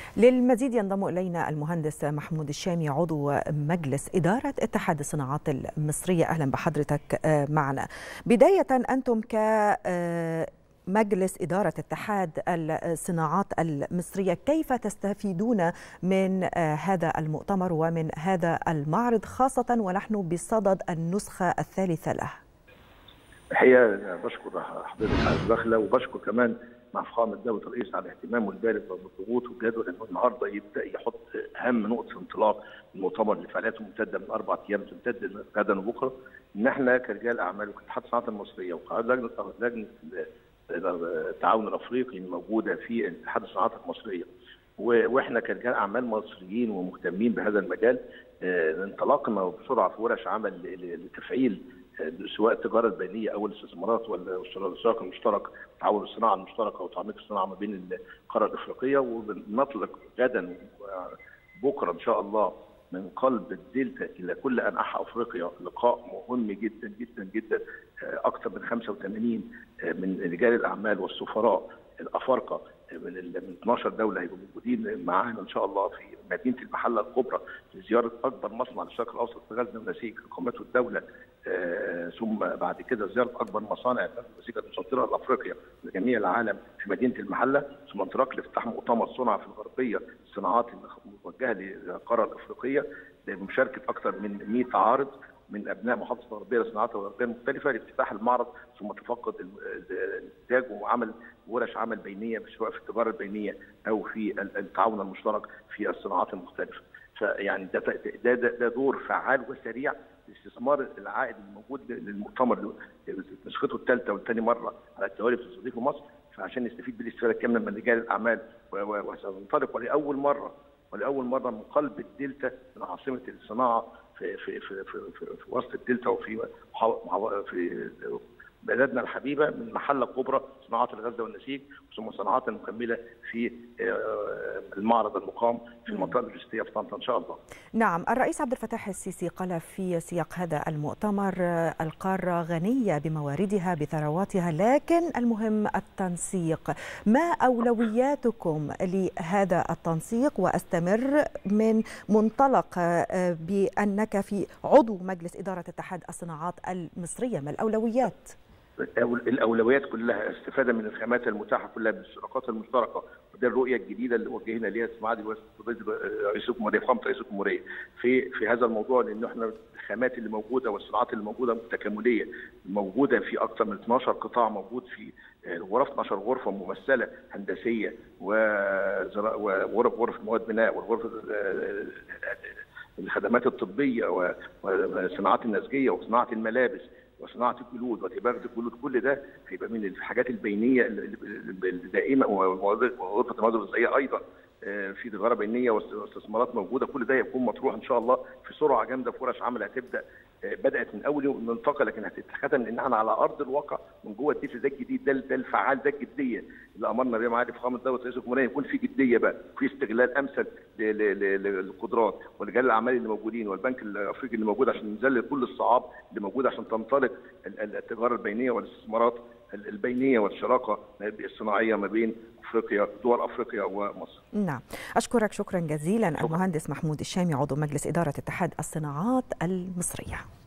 للمزيد ينضم إلينا المهندس محمود الشامي عضو مجلس إدارة اتحاد الصناعات المصرية أهلا بحضرتك معنا بداية أنتم ك مجلس إدارة اتحاد الصناعات المصرية كيف تستفيدون من هذا المؤتمر ومن هذا المعرض خاصة ونحن بصدد النسخة الثالثة له الحقيقة بشكر حضرتك على الدخلة وبشكر كمان مع فخامه دوله الرئيس على اهتمامه البالغ بالضغوط والجدول انه النهارده يبدا يحط اهم نقطه انطلاق المؤتمر اللي فعالياته ممتده من اربع ايام تمتد غدا وبكره ان احنا كرجال اعمال وكاتحاد الصناعات المصريه وقاعده لجنه لجنه التعاون الافريقي الموجوده في اتحاد الصناعات المصريه واحنا كرجال اعمال مصريين ومهتمين بهذا المجال انطلقنا بسرعه في ورش عمل لتفعيل سواء التجاره البينيه او الاستثمارات والاشتراك المشترك تعاون الصناعه المشتركه وتعميق الصناعه ما بين القاره الافريقيه وبنطلق غدا بكره ان شاء الله من قلب الدلتا الى كل انحاء افريقيا لقاء مهم جدا جدا جدا اكثر من 85 من رجال الاعمال والسفراء الافارقه من من 12 دوله هيبقوا موجودين معانا ان شاء الله في مدينه المحله الكبرى لزياره اكبر مصنع للشرق الاوسط في غزه ونسيج قامته الدوله آه ثم بعد كده زياره اكبر مصانع ونسيج المسيطره لافريقيا لجميع العالم في مدينه المحله ثم انطلاق لافتتاح مؤتمر صنع في الغربيه الصناعات الموجهه للقاره الافريقيه بمشاركه اكثر من 100 عارض من ابناء محافظه الغربيه للصناعات الغربيه المختلفه لافتتاح المعرض ثم تفقد الانتاج وعمل ورش عمل بينيه سواء في التجاره البينيه او في التعاون المشترك في الصناعات المختلفه. فيعني ده ده ده, ده دور فعال وسريع لاستثمار العائد الموجود للمؤتمر نسخته الثالثه والثاني مره على التوالي بتستضيفه مصر فعشان نستفيد بالاستفاده الكامله من رجال الاعمال وسننطلق ولاول مره ولاول مره من قلب الدلتا من عاصمه الصناعه في في في في, في, في وسط الدلتا وفي في بلدنا الحبيبه من محله كبرى صناعات الغزه والنسيج ثم صناعات المكمله في المعرض المقام في المنطقه اللوجستيه في طنطا ان شاء الله. نعم، الرئيس عبد الفتاح السيسي قال في سياق هذا المؤتمر القاره غنيه بمواردها بثرواتها لكن المهم التنسيق، ما اولوياتكم لهذا التنسيق واستمر من منطلق بانك في عضو مجلس اداره اتحاد الصناعات المصريه، ما الاولويات؟ الاولويات كلها استفاده من الخامات المتاحه كلها من الشراكات المشتركه وده الرؤيه الجديده اللي وجهنا ليها معالي رئيس الجمهوريه فخامه رئيس الجمهوريه في في هذا الموضوع لان احنا الخامات اللي موجوده والصناعات اللي موجوده تكامليه موجوده في اكثر من 12 قطاع موجود في غرف 12 غرفه ممثله هندسيه وغرف غرف مواد بناء وغرف الخدمات الطبيه والصناعات النسجيه وصناعه الملابس وصناعه الجلود وتباغه الجلود كل ده هيبقى من الحاجات البينيه الدائمه وغرفه المواد الغذائيه ايضا في تجاره بينيه واستثمارات موجوده كل ده يكون مطروح ان شاء الله في سرعه جامده في ورش عمل هتبدا بدات من اول يوم منطقه لكن هتتختم لان احنا على ارض الواقع من جوه الديف ده الجديد ده ده الفعال ده الجديه اللي امرنا بيه معالي فخامه دوله رئيس الجمهوريه يكون في جديه بقى في استغلال امثل للقدرات ورجال الاعمال اللي موجودين والبنك الافريقي اللي موجود عشان نذلل كل الصعاب اللي موجوده عشان تنطلق التجاره البينيه والاستثمارات البينيه والشراكه الصناعيه ما بين افريقيا دول افريقيا ومصر. نعم، اشكرك شكرا جزيلا المهندس محمود الشامي عضو مجلس اداره اتحاد الصناعات المصريه.